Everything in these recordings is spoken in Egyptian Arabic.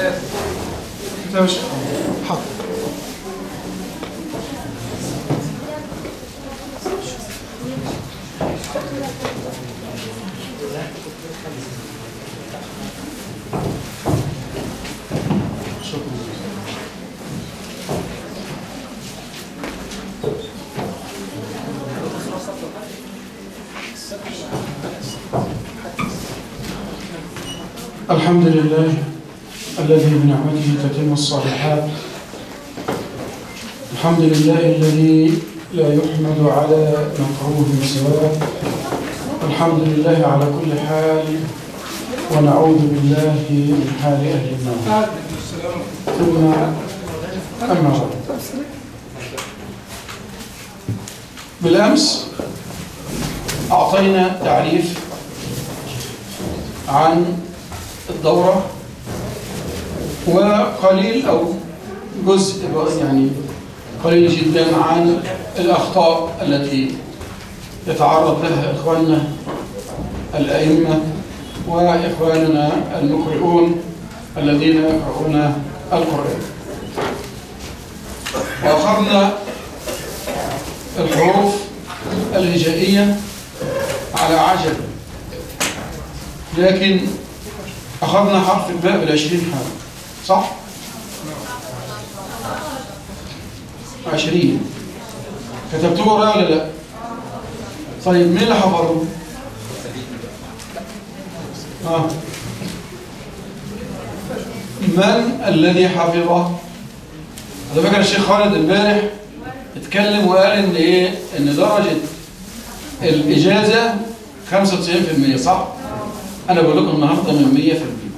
لا مش حاضر الحمد لله الذي بنعمته تتم الصالحات الحمد لله الذي لا يحمد على مكروه سواه الحمد لله على كل حال ونعوذ بالله من حال أهل النار ثم أما بعد بالأمس أعطينا تعريف عن الدورة وقليل أو جزء يعني قليل جدا عن الأخطاء التي يتعرض لها إخواننا الأئمة وإخواننا المقرئون الذين يقرؤون القرآن وأخذنا الحروف الهجائية على عجل لكن أخذنا حرف الباء بالعشرين حرف صح؟ عشرين كتبتوه ورايا ولا لا؟ طيب مين اللي حفظه؟ آه. من الذي حفظه؟ على فكرة الشيخ خالد امبارح اتكلم وقال ان ايه ان درجة الإجازة 95% صح؟ أنا بقول لكم النهاردة من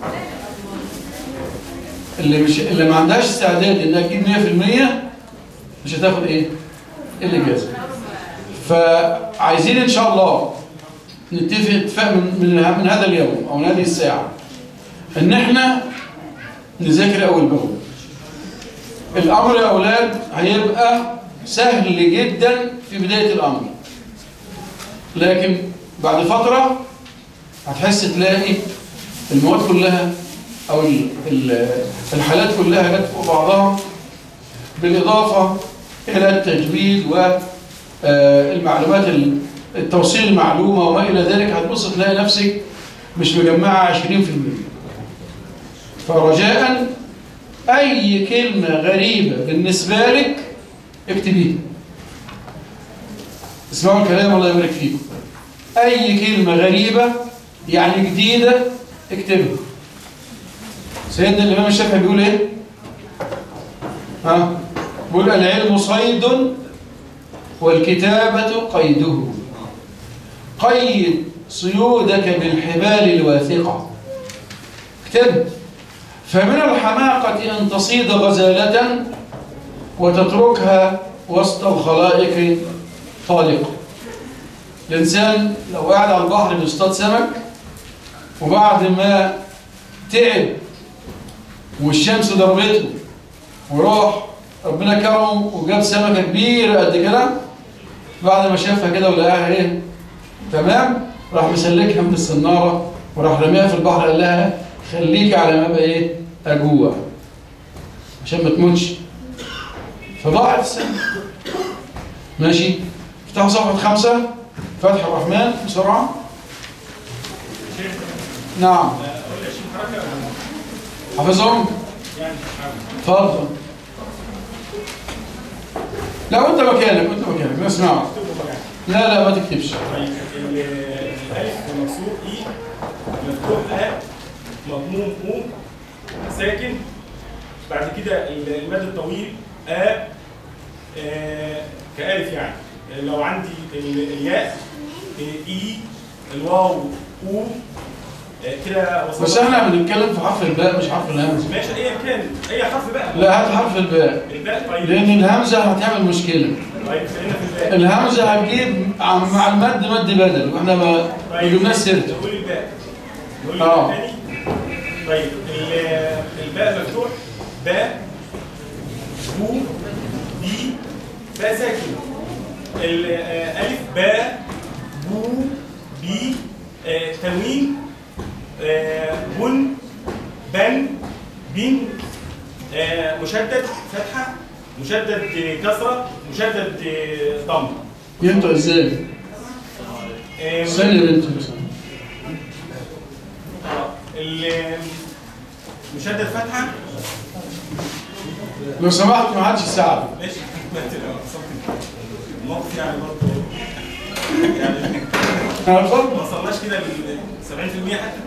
100% اللي مش اللي ما عندهاش استعداد إنها تجيب 100% مش هتاخد إيه؟ الإجازة فعايزين إن شاء الله نتفق اتفاق من, من, من هذا اليوم أو من هذه الساعة إن إحنا نذاكر أول بأول الأمر يا أولاد هيبقى سهل جدا في بداية الأمر لكن بعد فترة هتحس تلاقي المواد كلها أو الحالات كلها جت فوق بعضها بالإضافة إلى التجويد والمعلومات التوصيل المعلومة وما إلى ذلك هتبص تلاقي نفسك مش مجمعة 20% فرجاء أي كلمة غريبة بالنسبة لك اكتبيها اسمعوا الكلام الله يبارك فيكم أي كلمة غريبة يعني جديدة اكتبها سيدنا الإمام الشافعي بيقول إيه؟ ها؟ بيقول العلم صيد والكتابة قيده قيد صيودك بالحبال الواثقة اكتب فمن الحماقة أن تصيد غزالة وتتركها وسط الخلائق طالقة الإنسان لو قاعد على البحر بيصطاد سمك وبعد ما تعب والشمس ضربته وراح ربنا كرمه وجاب سمكة كبيرة قد كده بعد ما شافها كده ولقاها ايه تمام راح مسلكها من السنارة وراح رميها في البحر قال لها خليكي على ما ابقى ايه اجوع عشان ما تموتش فضاعت السمكة ماشي افتحوا صفحة خمسة فتح الرحمن بسرعة نعم حافظهم اتفضل لا انت مكانك انت مكانك نسمع لا لا ما تكتبش طيب الالف مكسور اي مفتوح ا مضموم او ساكن بعد كده المد الطويل ا آه، كالف يعني لو عندي ال- الياء آه، اي الواو او آه، كده وصلنا بس احنا بنتكلم في حرف الباء مش حرف الهمزة ماشي ايا كان اي حرف بقى لا هات حرف الباء الباء طيب لان الهمزة هتعمل مشكلة طيب خلينا في الباء الهمزة هتجيب عم- مع المد مد بدل واحنا ما ما جبناش سيرته نقول الباء نقول آه. الباء تاني طيب ال- الباء مفتوح باء بو بي باء ساكن الالف باء بو بي آه، تنوين آه، بن بن بين آه، مشدد فتحه مشدد آه، كسره مشدد آه، ضم ينطق ازاي؟ آه، ثانية بنت مثلا ال- مشدد فتحه لو سمحت ما حدش يساعدك ماشي الموقف يعني برضه يعني انا اتفضل ما وصلناش كده ل 70% حتى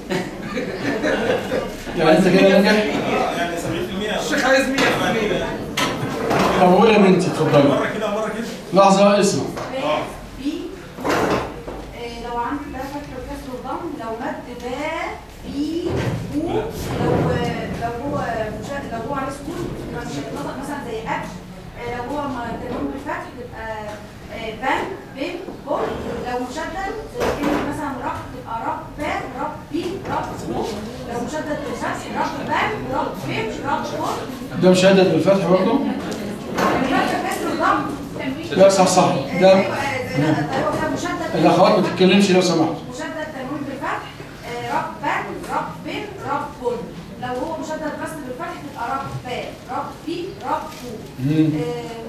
يعني انت كده نجح آه، يعني 70% الشيخ عايز 100 طب قول يا بنتي اتفضلي مره كده ومره كده لحظة اسمع اه بي آه، لو عندي ده فتح وكسر وضم لو مد با بي بو لو لو هو مشا- لو هو عليه سكون يبقى مش هيتنطق مثلا زي اكل آه، لو هو ما تنون بالفتح تبقى آه، بن بن بول لو مشدد زي كلمة مثلا رب تبقى رب با رب بي رب بو لو مشدد بالفتح رب بن رب بن رب بول ده مشدد بالفتح برضه الفتح وكسر وضم لا صح صح ده ايوه آه، لا، ايوه كان مشدد الاخوات ما تتكلمش لو سمحت مشدد تنوين بالفتح آه، ربا رب رب لو هو مشدد بس بالفتح تبقى رب ربي ربو مم. آه،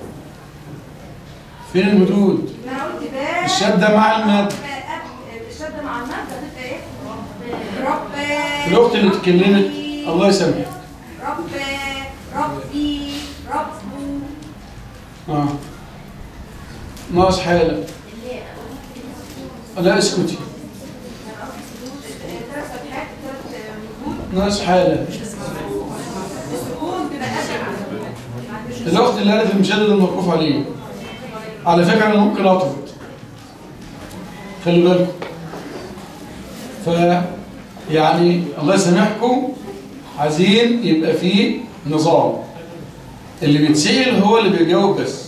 فين المدود ما انا قلت با الشدة مع المد. رب- آه، الشده مع المد هتبقى ايه رب الاخت اللي اتكلمت الله يسامحك رب ربي ربو اه ناقص حالة لا اسكتي ثلاث فتحات ثلاث وجود ناقص حالة السكون تبقى اشعه الاخت اللي قالت المشدد الموقوف عليه على فكرة انا ممكن اطرد خلي بالكم ف يعني الله يسامحكم عايزين يبقى فيه نظام اللي بيتسأل هو اللي بيجاوب بس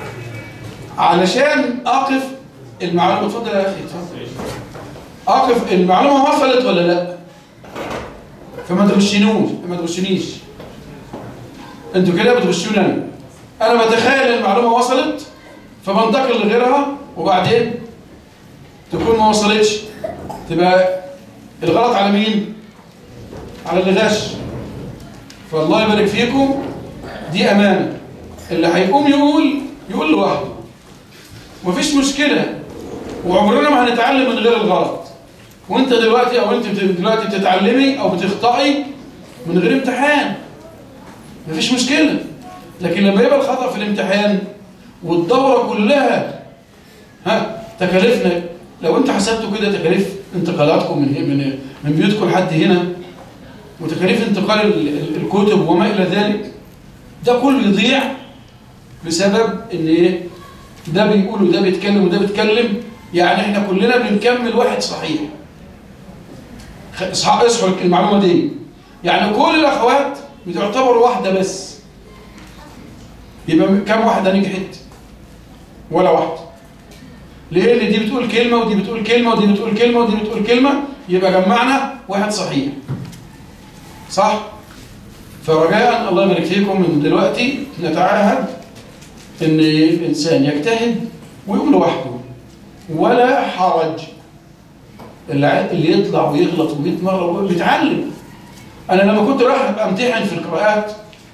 علشان اقف المعلومه اتفضل يا اخي اتفضل اقف المعلومه وصلت ولا لا فما تغشنوش ما تغشنيش انتوا كده بتغشوني انا انا بتخيل المعلومه وصلت فبنتقل لغيرها وبعدين تكون ما وصلتش تبقى الغلط على مين على اللي غش فالله يبارك فيكم دي امانه اللي هيقوم يقول يقول لوحده مفيش مشكله وعمرنا ما هنتعلم من غير الغلط وانت دلوقتي او انت بت- دلوقتي بتتعلمي او بتخطئي من غير امتحان مفيش مشكله لكن لما يبقى الخطا في الامتحان والدوره كلها ها تكاليفنا لو انت حسبتوا كده تكاليف انتقالاتكم من من من بيوتكم لحد هنا وتكاليف انتقال ال- ال- الكتب وما الى ذلك ده كله يضيع بسبب ان ايه ده بيقول وده بيتكلم وده بيتكلم يعني احنا كلنا بنكمل واحد صحيح خ- اصحى اصحوا المعلومه دي يعني كل الاخوات بتعتبر واحده بس يبقى كم واحده نجحت ولا واحده ليه اللي دي بتقول كلمه ودي بتقول كلمه ودي بتقول كلمه ودي بتقول كلمه يبقى جمعنا واحد صحيح صح فرجاء الله يبارك فيكم من دلوقتي نتعاهد ان الانسان يجتهد ويقوم لوحده ولا حرج اللي اللي يطلع ويغلط 100 مره بيتعلم انا لما كنت رايح امتحن في القراءات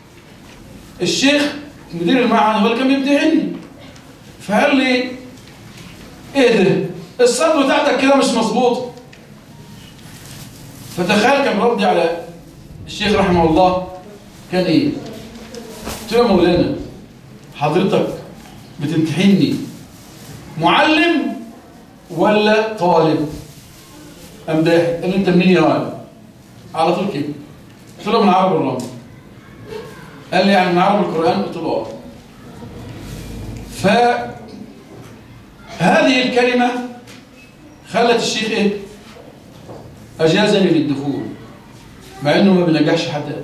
الشيخ مدير المعهد هو اللي كان بيمتحني فقال لي ايه ده الصدر بتاعتك كده مش مظبوطه فتخيل كان ردي على الشيخ رحمه الله كان ايه قلت له يا مولانا حضرتك بتمتحني معلم ولا طالب قام ضاحك قال لي انت منين يا ولد على طول كده قلت له من عرب الرمل قال لي يعني من عرب القران قلت له اه ف هذه الكلمه خلت الشيخ ايه اجازني للدخول مع انه ما بينجحش حد ابدا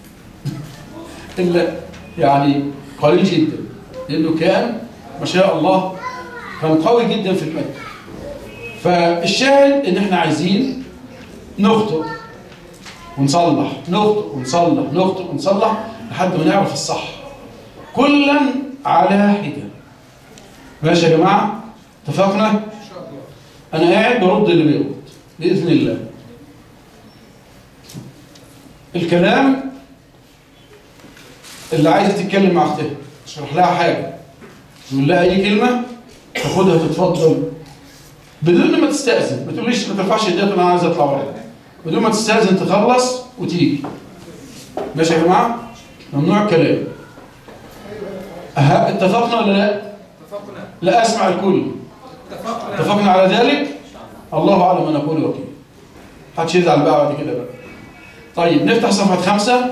الا يعني قليل جدا لانه كان ما شاء الله كان قوي جدا في المادة فالشاهد ان احنا عايزين نخطئ ونصلح نخطئ ونصلح نخطئ ونصلح لحد ما نعرف الصح كلا على حدة ماشي يا جماعة اتفقنا انا قاعد برد اللي بيرد باذن الله الكلام اللي عايزه تتكلم مع اختها تشرح لها حاجه تقول لها اي كلمه تاخدها تتفضل بدون ما تستأذن ما تقوليش ما ترفعش ايديك انا عايز اطلع وراك بدون ما تستأذن تخلص وتيجي ماشي يا جماعه ممنوع الكلام أه اتفقنا ولا لا اتفقنا لا اسمع الكل اتفقنا اتفقنا على ذلك الله اعلم ما نقول وكيل محدش يزعل بقى بعد كده بقى طيب نفتح صفحه خمسة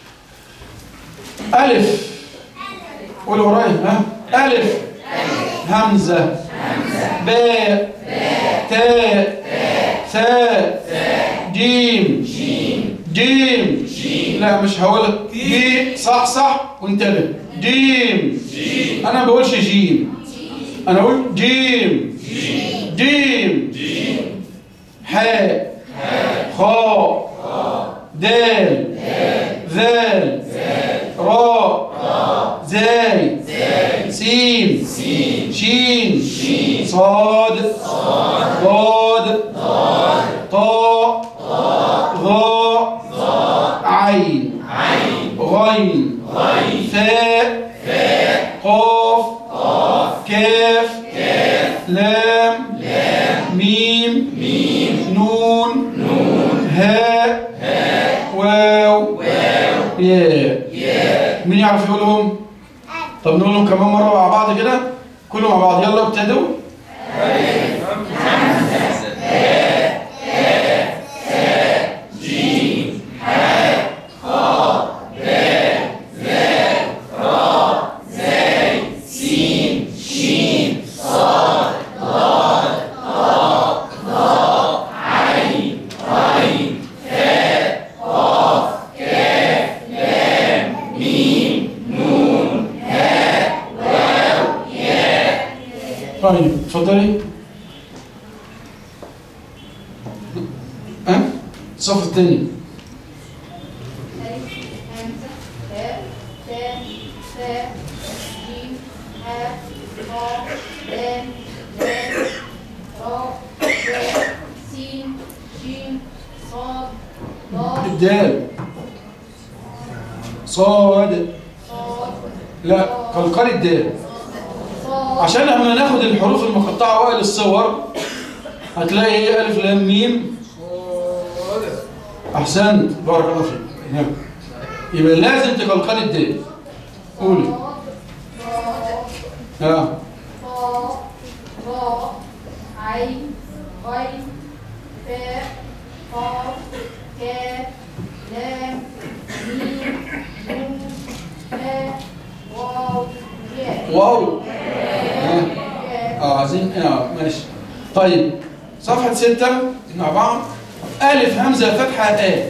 الف قول ورايا ها الف همزه باء تاء ثاء جيم جيم لا مش هقول جي صح صح وانتبه جيم انا ما بقولش جيم انا اقول جيم جيم حاء خاء دال ذال راء زاي سين شين صاد ضاد طاء ظاء عين غين ثاء قاف كاف لام ميم نون هاء واو ياء مين يعرف يقولهم طب نقولهم كمان مرة مع بعض كده كله مع بعض يلا ابتدوا طيب اتفضلي ها الصف الثاني ألف همزة تاء تاء ثاء جيم حاء خاء لام لام راء زاء سين شين صاد ضاد الدال صاد صاد لا قلقل الدال صاد عشان لما ناخد الحروف المقطعة اوائل الصور هتلاقي ايه الف لام ميم احسنت بارك الله فيك نعم. يبقى لازم تقلقل الدال قولي ضاد اه طاء راء عين غين باء قاف كاف لام ميم نون هاء واو ياء واو اه ياء. آه، عايزين اه ماشي طيب صفحة ستة مع بعض ألف همزة فتحة آ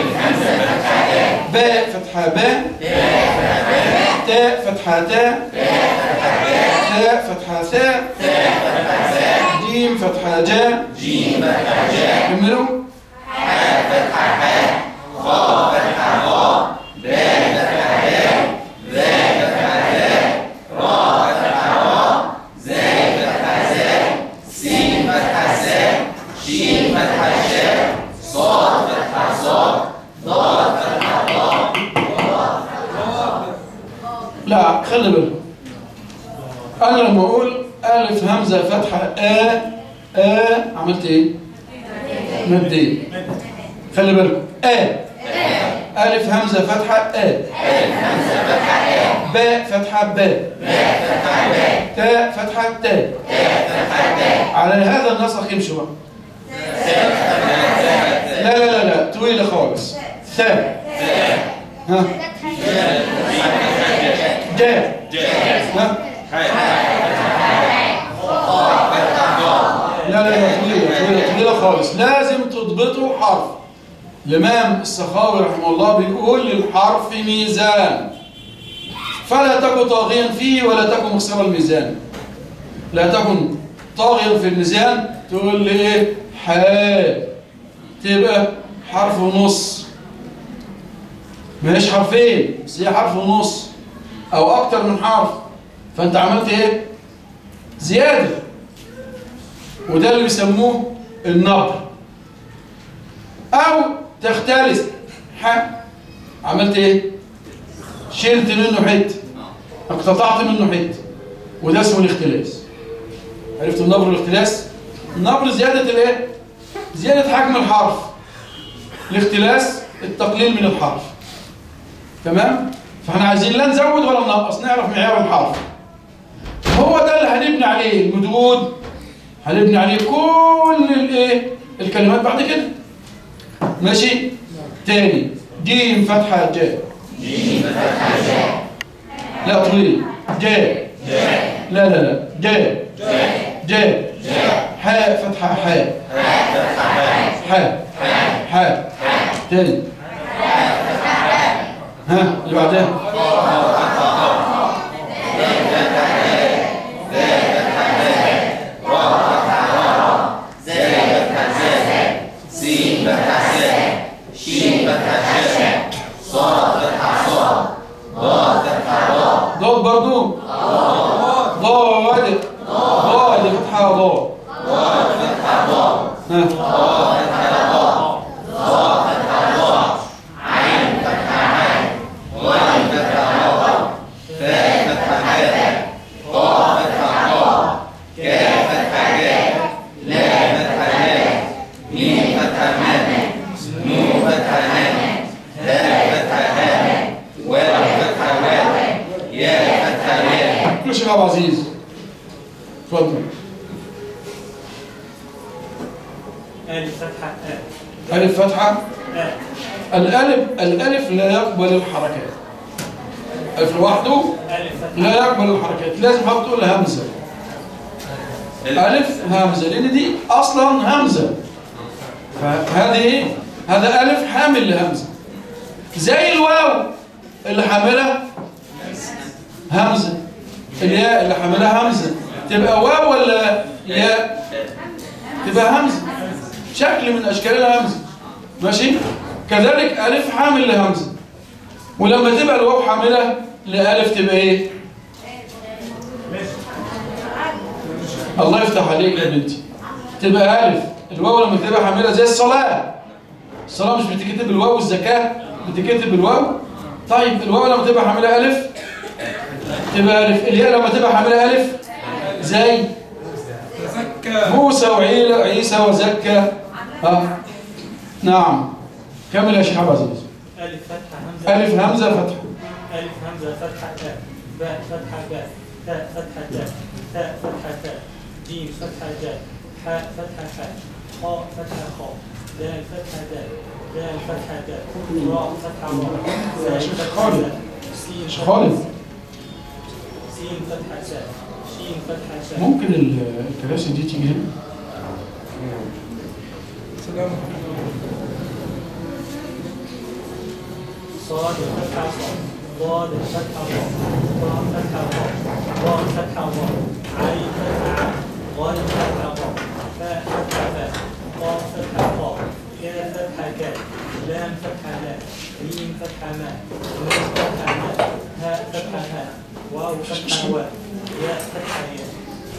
باء فتحة باء تاء فتحة تاء تاء فتحة ثاء جيم فتحة جاء كملوا لا خلي بالك انا لما اقول الف همزه فتحه ا ا عملت ايه مدين خلي بالك ا الف همزه فتحه ا باء فتحه باء تاء فتحه تاء على هذا النسق يمشي بقى لا لا لا لا طويله خالص ثاء ها جاء ها لا لا لا طويلة طويلة طويلة خالص لازم تضبطوا حرف الإمام السخاوي رحمه الله بيقول للحرف ميزان فلا تكن طاغيا فيه ولا تكن مكسر الميزان لا تكن طاغيا في الميزان تقول لي ايه حاء تبقى حرف ونص مش حرفين بس هي حرف ونص او اكتر من حرف فانت عملت ايه زياده وده اللي بيسموه النبر او تختلس ح عملت ايه شلت منه حته اقتطعت منه حته وده اسمه الاختلاس عرفت النبر الاختلاس النبر زياده الايه زياده حجم الحرف الاختلاس التقليل من الحرف تمام فاحنا عايزين لا نزود ولا ننقص نعرف معيار الحرف هو ده اللي هنبني عليه المدود هنبني عليه كل الايه الكلمات بعد كده ماشي تاني جيم فتحة جاء جيم فتحة جاء لا طويل جاء لا لا لا جاء جاء حاء فتحة حاء حاء حاء تاني ها اللي بعدها ضاد برضو ضاد ضاد فتحة ضاد ها كل شيء ابو عزيز اتفضل ألف فتحة آ الف فتحة آ الالف الالف لا يقبل الحركات الف لوحده ألف فتحة لا يقبل الحركات لازم حط له همزه الف همزه لان دي اصلا همزه فهذه هذا الف حامل لهمزه زي الواو اللي حاملها همزه الياء اللي حاملها همزه تبقى واو ولا ياء تبقى همزه شكل من اشكال الهمزه ماشي كذلك الف حامل لهمزه ولما تبقى الواو حامله لالف تبقى ايه الله يفتح عليك يا بنتي تبقى ألف الواو لما تبقى حاملة زي الصلاة الصلاة مش بتكتب الواو الزكاة بتكتب الواو طيب الواو لما تبقى حاملة ألف تبقى ألف الياء لما تبقى حاملة ألف زي تزكى موسى وعيلة عيسى وزكى ها نعم كمل يا شيخ عبد العزيز ألف فتحة همزة ألف همزة فتحة ألف همزة فتحة تاء باء فتحة باء تاء فتحة تاء تاء فتحة تاء جيم فتحة جاء حاء فتحة حاء خاء فتحة خاء دال فتحة دال دال فتحة دال راء فتحة راء زاي فتحة خالد. زاي سين فتحة خالد سين فتحة ساء شين فتحة ساء ممكن ال- الكراسي دي تيجي هنا سلام صاد فتحة صاد ضاد فتحة ضاد ضاء فتحة ضاء ضاء فتحة ضاء عين فتحة عين غين فتحة ضاء فاء فتحة فاء قاف فتحة قاف كاف فتحة كاف لام فتحة لام ميم فتحة ماء نون فتحة ماء هاء فتحة هاء واو فتحة واو ياء فتحة ياء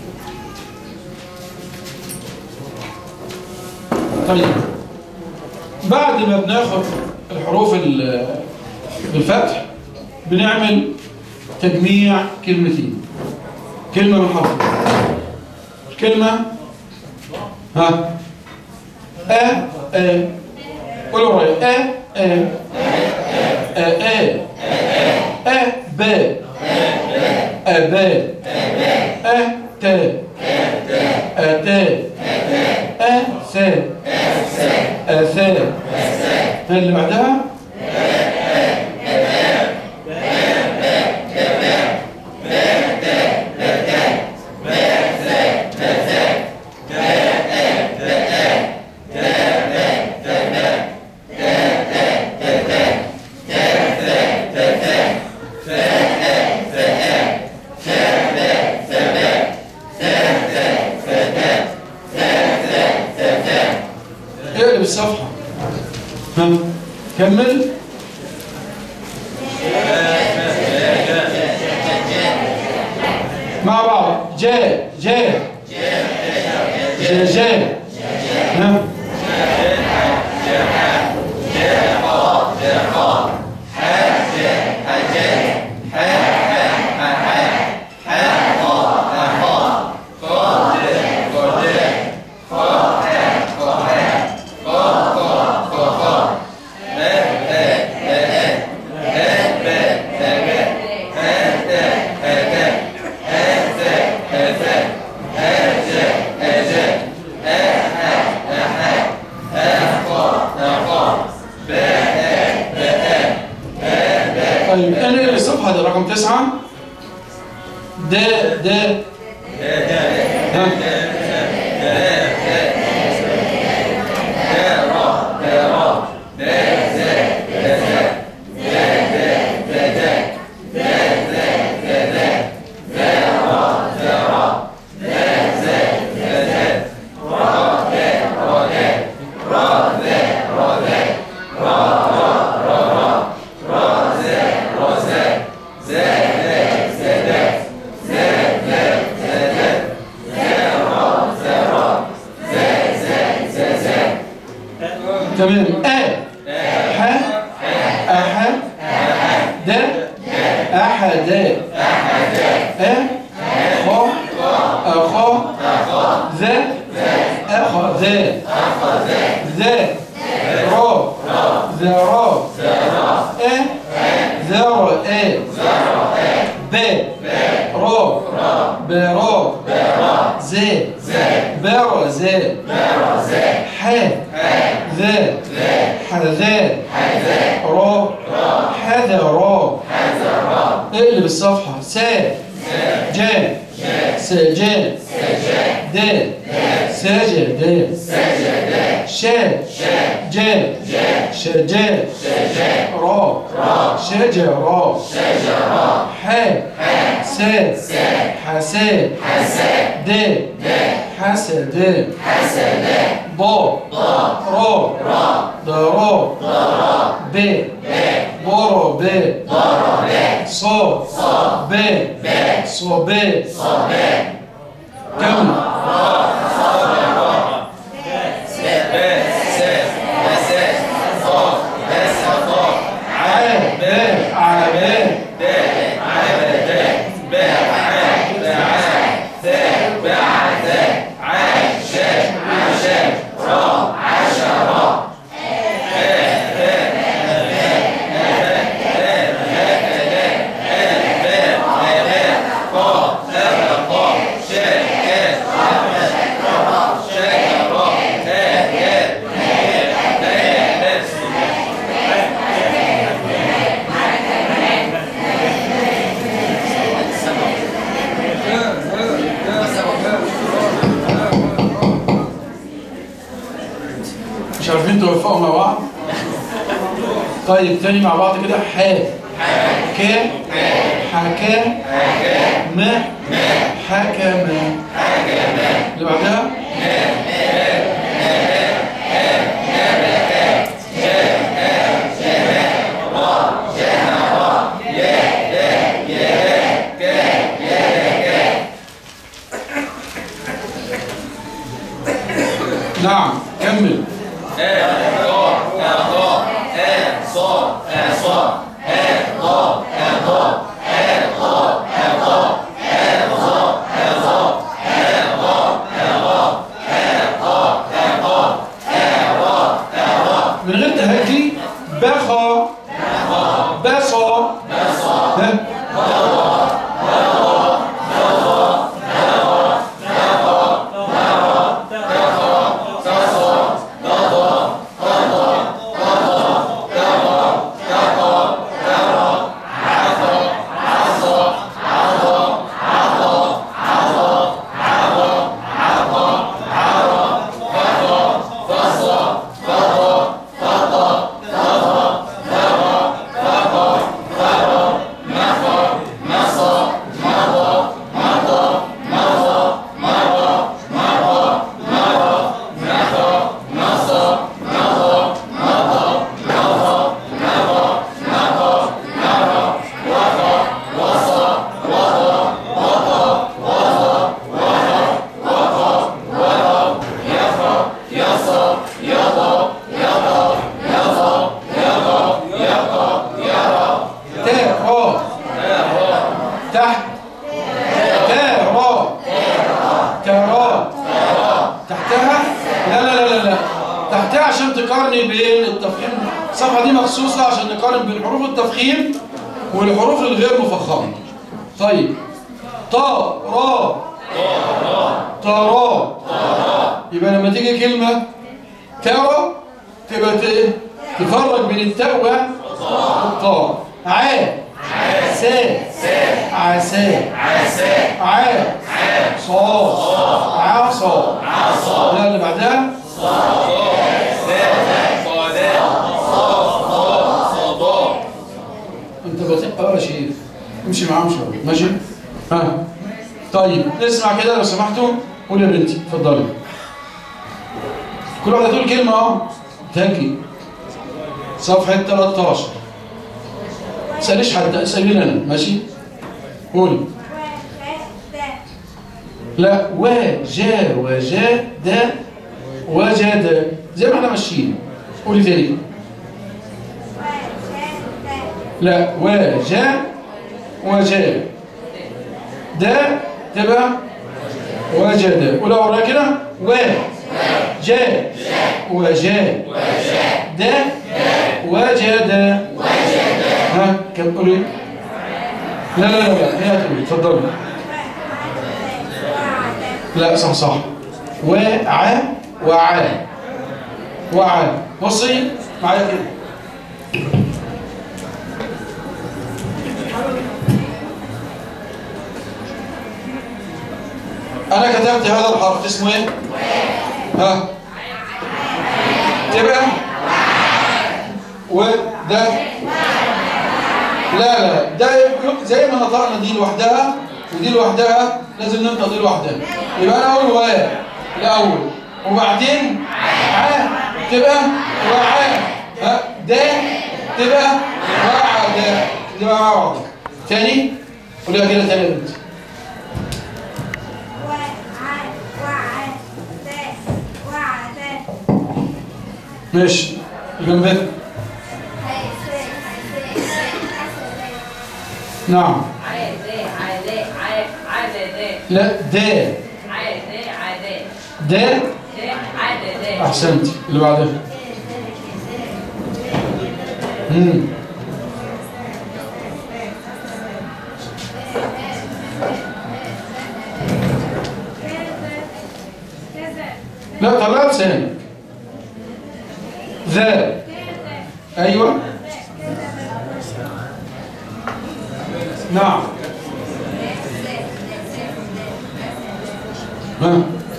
طيب بعد ما بناخد الحروف ال- بالفتح بنعمل تجميع كلمتين كلمة من حرف الكلمة ها أ أ قولوا ورايا أ أ أ أ أ ب أب أ ت أت أث أثا اللي بعدها اقلب الصفحة ها كمل مع بعض جاء جاء جاء جاء ها رقم تسعة دا دا ها؟ تمام أ ح أح د أحد أ خ أخا ذا أخذ ذا را ذرا أ ذرا ب را برا ز برز ح ذا حذا را حذرا اقلب الصفحة س جا سجا د سجد ش جا شجا را شجرا ح س حسد د حسد ضا را ضرا ب ضرب ص ب صب كم عاب عاب مش عارفين توفقوا مع بعض طيب تاني مع بعض كده ح ك حكى ما حكم اللي بعدها نعم كمل من غير تهجي بخا بصا ها؟ تاء را تحت تاء را ترى تحتها لا لا لا لا لا تحتها عشان تقارني بين التفخيم الصفحه دي مخصوصه عشان نقارن بين حروف التفخيم والحروف الغير مفخمه طيب طا را ترى يبقى لما تيجي كلمه ترى تبقى ت- تفرق بين التاء والطاء ع س عسى عسى عسى عا صاد عصا لا اللي بعدها انت بطيء قوي يا شريف امشي معاهم شويه ماشي ها طيب اسمع كده لو سمحتوا قول يا بنتي اتفضلي كل واحده تقول كلمه اه تاكي صفحه 13 تساليش حد اساليني انا ماشي قولي لا وجا وجا دا وجد زي ما احنا ماشيين قولي تاني لا وجا وجا دا تبقى وجد قولها ورايا كده و جا وجا دا وجد ها كم قولي لا لا لا لا هي هتقولي اتفضلي لا صح صح وع وع وع بصي معايا كده انا كتبت هذا الحرف اسمه ايه ها تبقى وده لا لا ده زي ما نطقنا دي لوحدها ودي لوحدها لازم ننطق دي لوحدها يبقى انا اقول و الاول وبعدين ع تبقى وع ها ده تبقى وع ده تبقى مع بعض تاني قولها كده تاني يا بنت ماشي جنبها نعم عادة عادة عادة لا ده عادة عادة ده عادة احسنت اللي بعدها امم لا طلع لسانك ذا ايوه نعم ها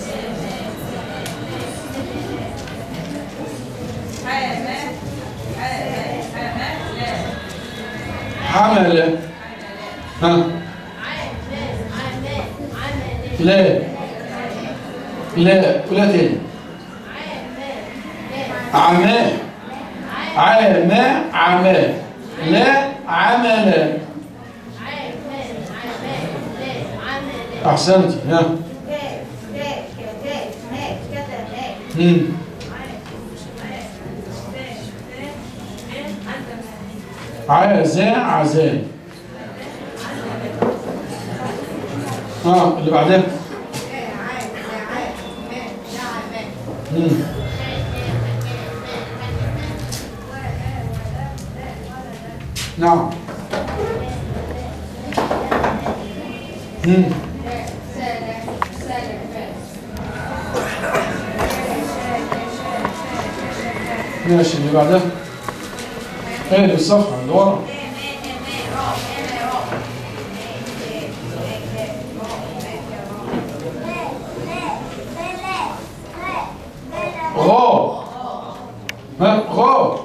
حمل ها لا لا ولا تاني عما عما عما لا عمل احسنتي ها مم. عزا عزا اه اللي بعدها مم. نعم مم. ماشي اللي بعدها ايه الصفحة اللي ورا غا ها غا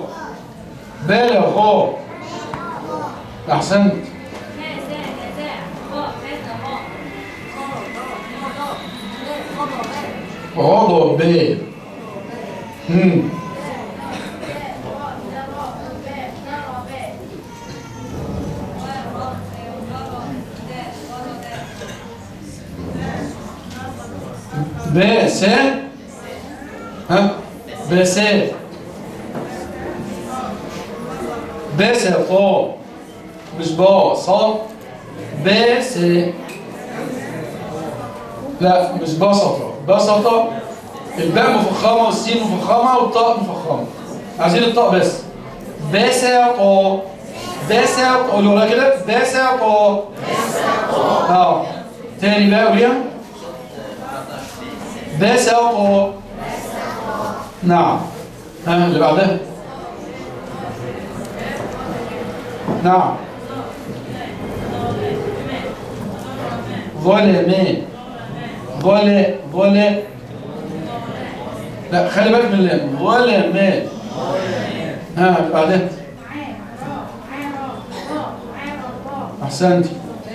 بلغ احسنت غضب امم باس ها باسات باسطة مش با صا باس لا مش بسطة بسطة الباء مفخمة والسين مفخمة والطاء مفخمة عايزين الطاء بس بسطة بسطة قولوا ورايا كده بسطة اه تاني بقى قوليها بسطة نعم ها اللي بعدها نعم ظلم ظل ظل لا خلي بالك من اللام ظلم ها بعدين احسنتي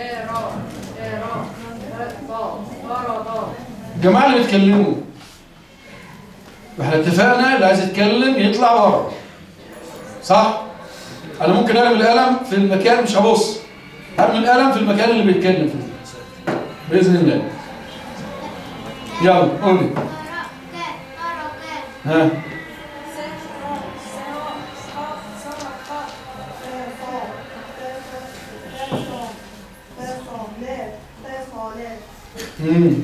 الجماعه اللي بيتكلموا احنا اتفقنا اللي عايز يتكلم يطلع بره صح انا ممكن ارمي القلم في المكان مش هبص ارمي القلم في المكان اللي بيتكلم فيه باذن الله يلا قولي ها امم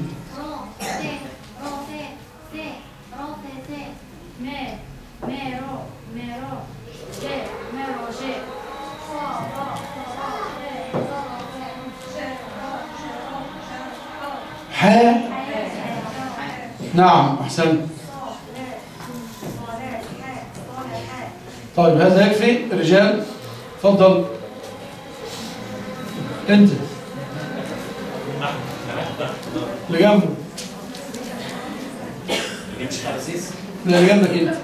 ح نعم احسنت طيب هذا يكفي رجال تفضل انت اللي جنبه لا اللي جنبك انت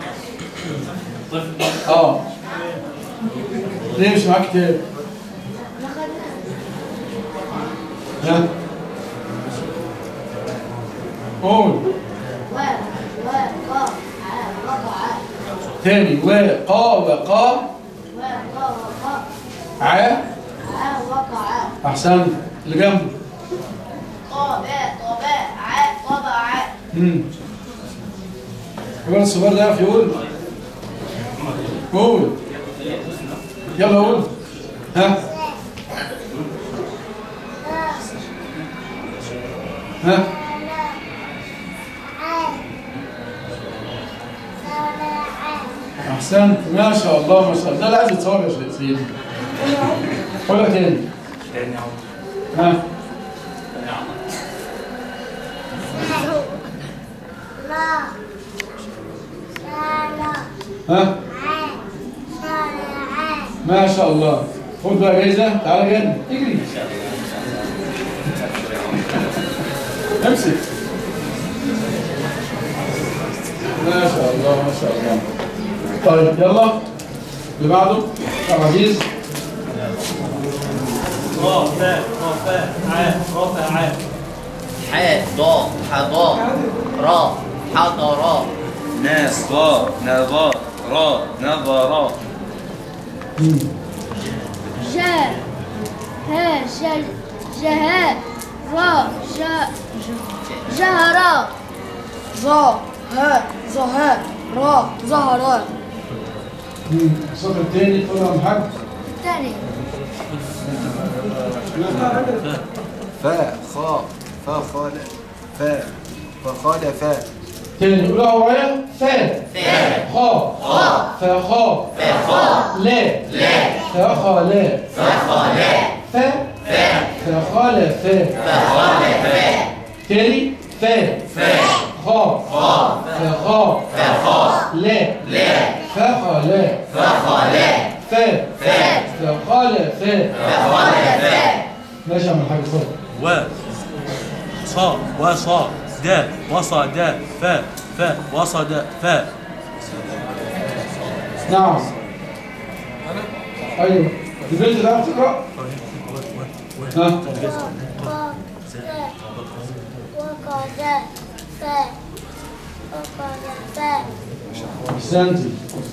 اه ليه مش معاك كتاب ها قول تاني وقا وقا ع احسنت اللي جنبه امم الولد الصغير ده يعرف يقول قول يلا قول ها ها احسنت ما شاء الله ما شاء الله ده اللي عايز يتصور يا شيخ سيدي قولها تاني ها ها ما شاء الله خد بقى جايزة تعالى جنب اجري امسك ما شاء الله ما شاء الله طيب يلا اللي بعده يا عزيز را فاء را فاء عاء رافع عاء حاء ضاء حضاء را حضرا ناس ضا نظا را نظرا جا ها جل جها را جا جهرا ظا ها ظها را ظهرا مم. الصوت التاني طلع من حد تاني فاء خاء فا خال فاء فخال فاء تاني قولها ورايا فا فا خا خا فا خا فا خا لا لا فا خا لا فا خا لا فا فا فا خا لا فا فا خا لا فا تاني فا فا خا خا فا خا فا خا لا لا فا خا لا فا خا لا فا فا فا خا لا فا فا خا لا فا ماشي يا عم الحاج اتفضل و صا وصا دا وصا دا فا فا وصد فا نعم ايوه البنت ده بتقرا ها احسنتي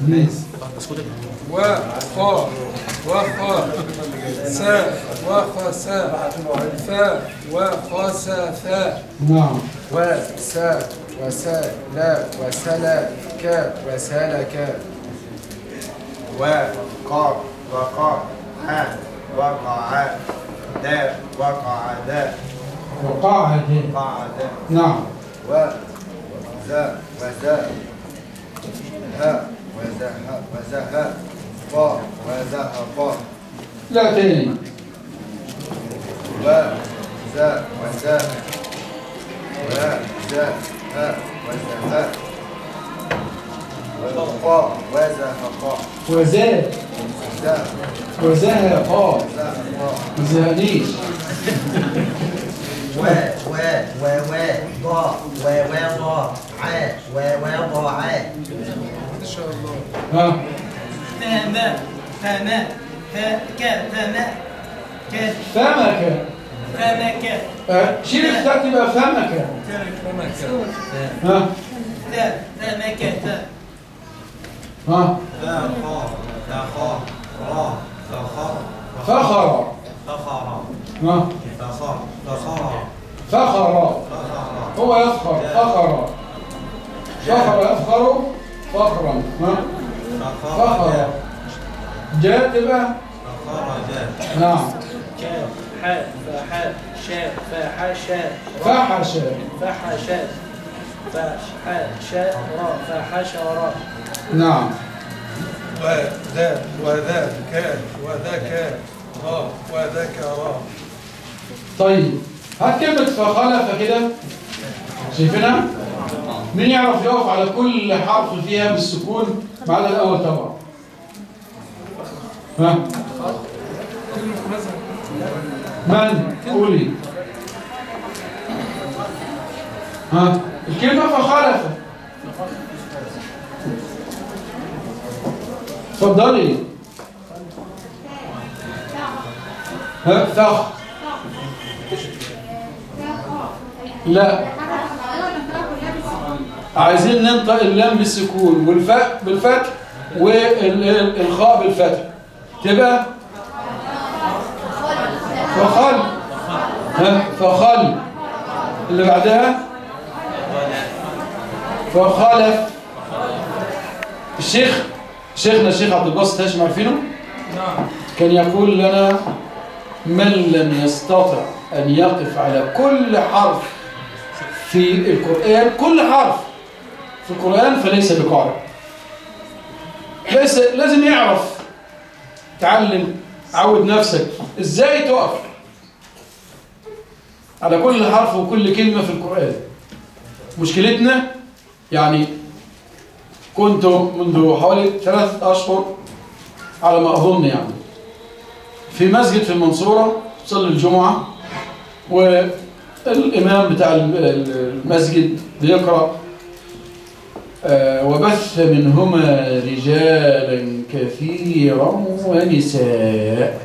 وخا وخا سا وخسا فا وخسا فا نعم وسا وسا لا وسلا كا وسلك وقع وقع ها وقع دا وقع دا وقعها تاني قعد نعم وذا وذا ها وذا وذا فا وذا فا لا تاني وذا وذا وذا ها وذا وقا وذا قا وزاد ذا وزاها قا ذا قا ما تزهقنيش و و و و ضا و و ضا ع و و ضا ع ان شاء الله ها فما فما ك فما ك فمك فمك آه، شيل التاء تبقى فمك ها ثا فمك ثا ها ذا خا ذا خا را فخر فخر فخر ها فخر فخر فخر فخر هو يفخر فخر فخر يفخر فخرا ها فخر جاء تبقى فخرج نعم كاف حاء فحاء شاء فحا شاء فحش فحشاء فحشاء را فحشر نعم وذا وذا كان وذا كان را وذاك را طيب هات كلمة فخلف كده شايفينها؟ مين يعرف يقف على كل حرف فيها بالسكون ما عدا الأول طبعا ها من قولي ها الكلمة فخلف اتفضلي ها فخ لا عايزين ننطق اللام بالسكون والفاء بالفتح والخاء بالفتح تبقى فخل ها فخل اللي بعدها فخلف الشيخ شيخنا الشيخ عبد الباسط هاشم عارفينه نعم كان يقول لنا من لم يستطع أن يقف على كل حرف في القرآن كل حرف في القرآن فليس بقارئ ليس لازم يعرف تعلم عود نفسك ازاي تقف على كل حرف وكل كلمة في القرآن مشكلتنا يعني كنت منذ حوالي ثلاثة أشهر على ما أظن يعني في مسجد في المنصورة صلي الجمعة والإمام بتاع المسجد بيقرأ آه، وبث منهما رجالا كثيرا ونساء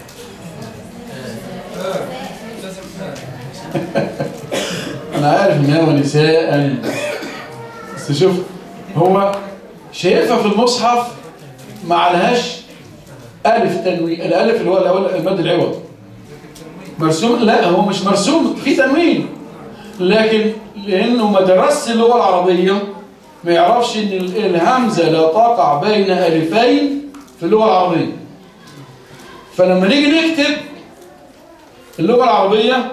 لازم فاهم أنا عارف إن هو نساء بس شوف هو شايفها في المصحف ما عليهاش ألف تنوين الألف اللي هو الأول المد العوض مرسوم لا هو مش مرسوم في تنوين لكن لأنه ما درسش اللغة العربية ما يعرفش إن ال- الهمزة لا تقع بين ألفين في اللغة العربية فلما نيجي نكتب اللغة العربية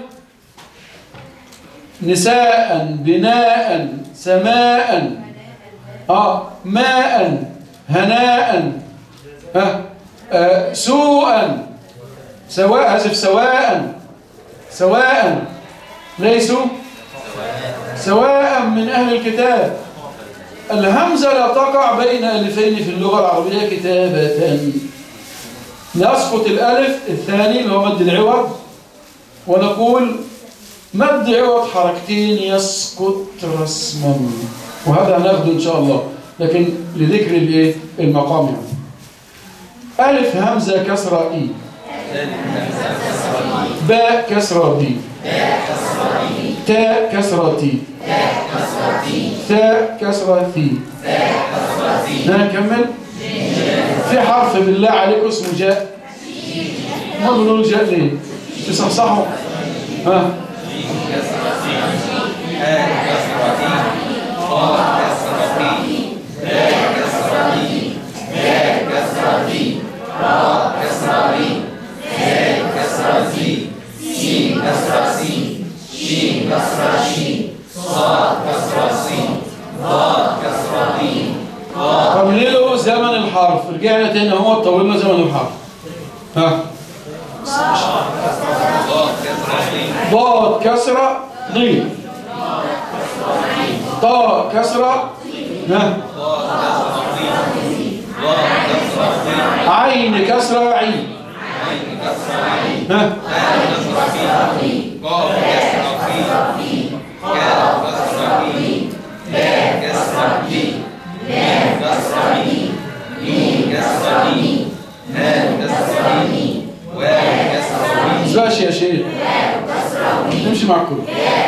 نساء بناء سماء اه ماء هناء ها آه سوءا سواء هزف سواء سواء ليسوا سواء من أهل الكتاب الهمزة لا تقع بين ألفين في اللغة العربية كتابة نسقط الألف الثاني اللي هو مد العوض ونقول مد عوض حركتين يسقط رسما وهذا هناخده إن شاء الله لكن لذكر الايه المقام يعني ألف همزة كسرة إي باء كسرة دي تاء كسرة تي ثاء كسرة ثي نكمل في حرف بالله عليكم اسمه جاء ما بنقول جاء ليه تصحصحوا ها قللوا زمن الحرف رجعنا تاني اهو طولنا زمن الحرف ها ضاد كسرة ضي طاء كسرة ها عين كسرة عين ها تسبقش يا شيخ نمشي مع الكل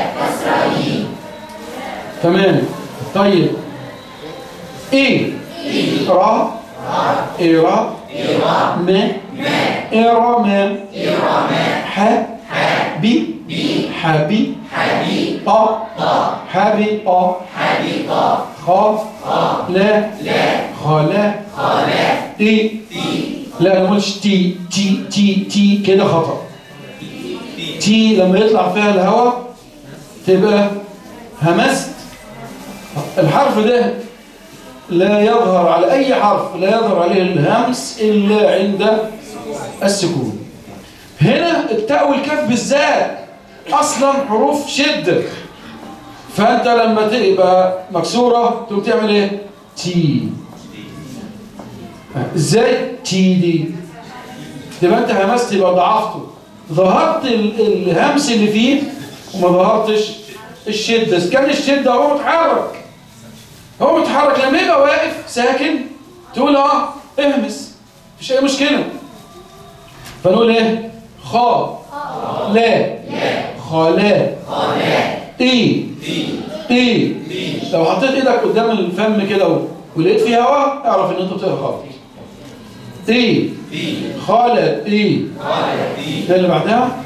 تمام طيب ايه را إيرا ما إيرا ما ح بي حبي طا حبي طا خا لا خلا تي لا ما قلتش تي تي تي تي كده خطأ تي لما يطلع فيها الهواء تبقى همست الحرف ده لا يظهر على أي حرف لا يظهر عليه الهمس إلا عند السكون هنا التاء والكاف بالذات أصلا حروف شدة فأنت لما تبقى مكسورة تقوم تعمل إيه؟ تي إزاي؟ تي دي تبقى أنت همست يبقى ضعفته ظهرت ال- الهمس اللي فيه وما ظهرتش الشدة إذا كان الشدة هو متحرك هو متحرك لما يبقى واقف ساكن تقول اه اهمس مفيش اي مشكله فنقول ايه خا لا خلا اي اي لو حطيت ايدك قدام الفم كده و- ولقيت فيه هواء اعرف ان انت بتقرا خالص اي خالد اي ده اللي بعدها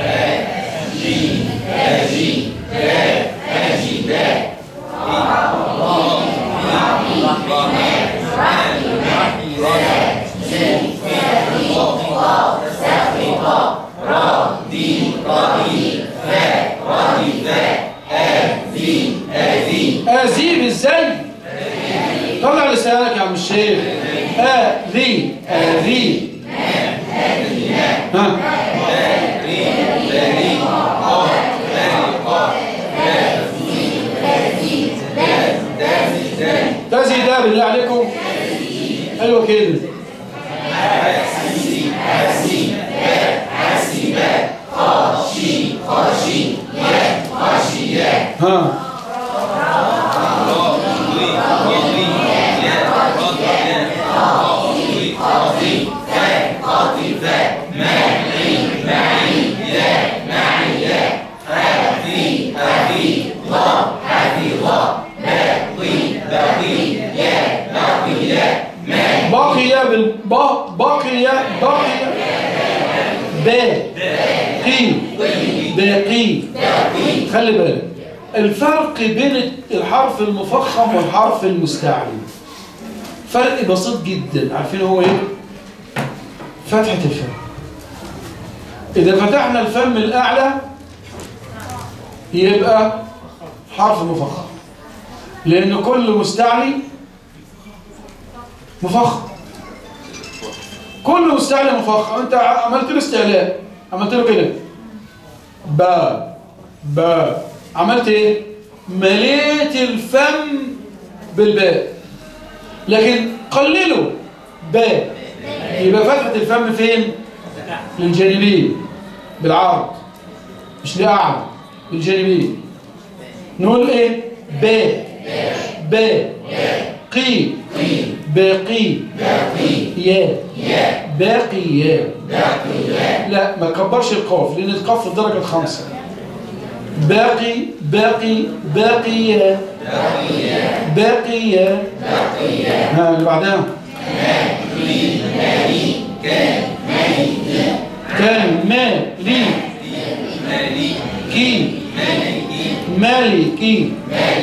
أزيب ازاي طلع لسانك يا عم الشيخ أذي أذي ها تزي ده بالله عليكم ايوه كده ها بقي بالبا بقي بقي باقي باقي خلي بالك الفرق بين الحرف المفخم والحرف المستعلي فرق بسيط جدا عارفين هو ايه فتحة الفم اذا فتحنا الفم الاعلى يبقى حرف مفخم لان كل مستعلي مفخم كل مستعلي مفخم انت عملت له استعلاء عملت له كده با با عملت ايه مليت الفم بالباء لكن قلله باء يبقى فتحة الفم فين للجانبين بالعرض مش لأعلى للجانبين نقول ايه باء باء قي باقي يا باقي يا لا ما كبرش القاف لان القاف في الدرجه الخامسه باقي باقي باقي يا باقي يا ها اللي بعدها كان مالي كي مالكي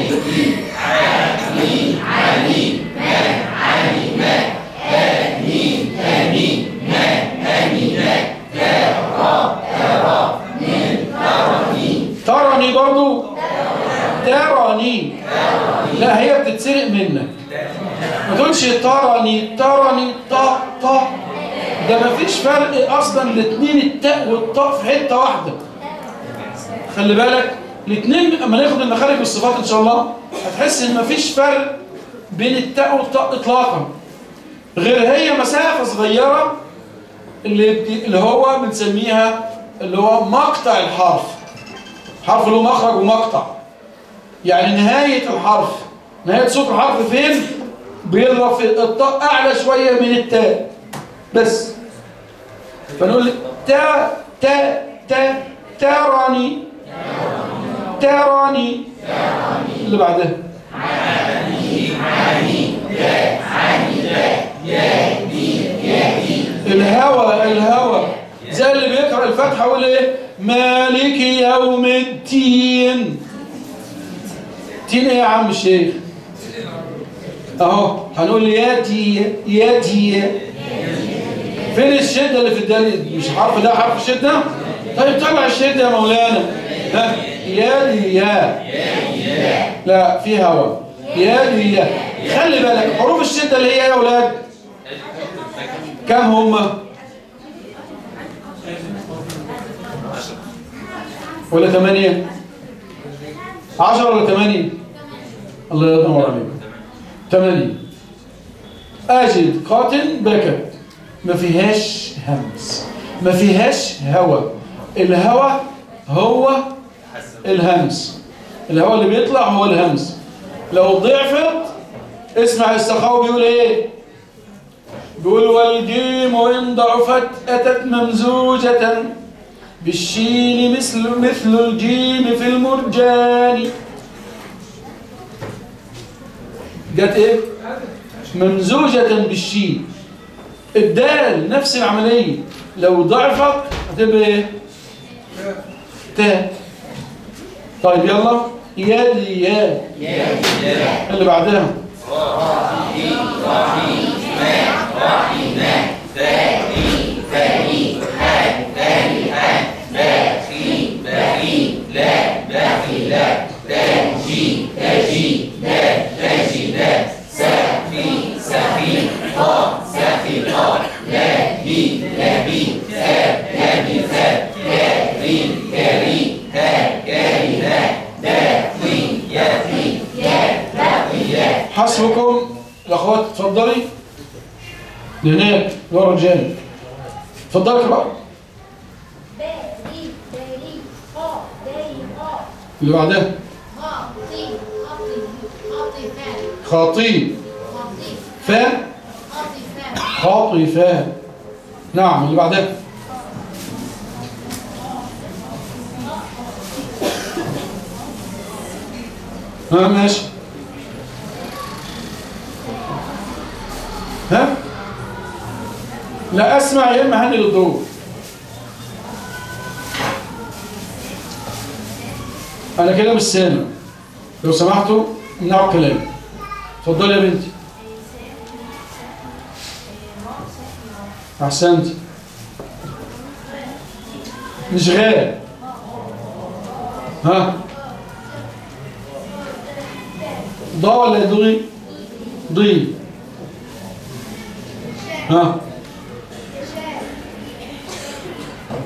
ترني برضو ترني لا هي بتتسرق منك ما تقولش ترني ترني طا طا ده ما فيش فرق اصلا الاثنين التاء والطاء في حته واحده خلي بالك الاثنين اما ناخد المخارج والصفات ان شاء الله هتحس ان ما فيش فرق بين التاء والطاء اطلاقا غير هي مسافه صغيره اللي اللي هو بنسميها اللي هو مقطع الحرف حرف له مخرج ومقطع يعني نهاية الحرف نهاية صوت الحرف فين بيضرب في الطاء أعلى شوية من التاء بس فنقول تا تا تا تراني تراني اللي بعدها الهوى الهوى زي اللي بيقرأ الفاتحة يقول ايه مالك يوم الدين تين ايه يا عم الشيخ اهو هنقول ياتي ياتي فين الشدة اللي في الدال مش حرف ده حرف الشدة طيب طلع الشدة يا مولانا ها يادي يا لا في هوا يادي يا خلي بالك حروف الشدة اللي هي يا اولاد كم هم ولا ثمانية عشرة ولا ثمانية الله ينور عليك ثمانية أجد قاتل بكت ما فيهاش همس ما فيهاش هوا الهوا هو الهمس الهوا اللي بيطلع هو الهمس لو ضعفت اسمع السخاوي بيقول ايه بيقول والجيم إن ضعفت أتت ممزوجة بالشين مثل مثل الجيم في المرجان جت ايه ممزوجة بالشين الدال نفس العملية لو ضعفت هتبقى ايه تاء طيب يلا يد يا اللي بعدها حسبكم الاخوات اتفضلي هناك ورا الرجال اتفضلي بقى باري باري خا داري خا اللي بعدها خاطي خاطي خاطي فان خطيب خاطي فاء خاطي فان خاطفة نعم اللي بعدها ها ماشي ها لا اسمع يا اما هني للدور انا كده مش سامع لو سمحتوا امنعوا الكلام اتفضلي يا بنتي احسنت مش غير ها ضا ولا ضي ضي ها